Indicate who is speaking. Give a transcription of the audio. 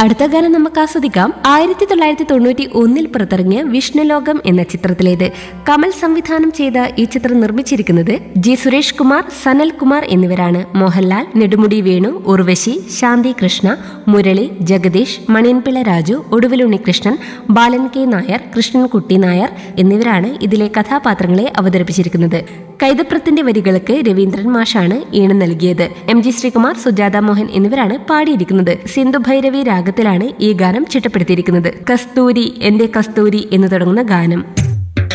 Speaker 1: അടുത്ത ഗാനം നമുക്ക് ആസ്വദിക്കാം ആയിരത്തി തൊള്ളായിരത്തി തൊണ്ണൂറ്റി ഒന്നിൽ പുറത്തിറങ്ങിയ വിഷ്ണുലോകം എന്ന ചിത്രത്തിലേത് കമൽ സംവിധാനം ചെയ്ത ഈ ചിത്രം നിർമ്മിച്ചിരിക്കുന്നത് ജി സുരേഷ് കുമാർ സനൽ കുമാർ എന്നിവരാണ് മോഹൻലാൽ നെടുമുടി വേണു ഉർവശി ശാന്തി കൃഷ്ണ മുരളി ജഗദീഷ് മണിയൻപിള്ള രാജു ഒടുവിൽ ഉണ്ണികൃഷ്ണൻ ബാലൻ കെ നായർ കൃഷ്ണൻകുട്ടി നായർ എന്നിവരാണ് ഇതിലെ കഥാപാത്രങ്ങളെ അവതരിപ്പിച്ചിരിക്കുന്നത് കൈതപ്രത്തിന്റെ വരികൾക്ക് രവീന്ദ്രൻ മാഷാണ് ഈണം നൽകിയത് എം ജി ശ്രീകുമാർ സുജാത മോഹൻ എന്നിവരാണ് പാടിയിരിക്കുന്നത് സിന്ധു ഭൈരവി രാഗത്തിലാണ് ഈ ഗാനം ചിട്ടപ്പെടുത്തിയിരിക്കുന്നത് കസ്തൂരി എന്റെ കസ്തൂരി എന്ന് തുടങ്ങുന്ന ഗാനം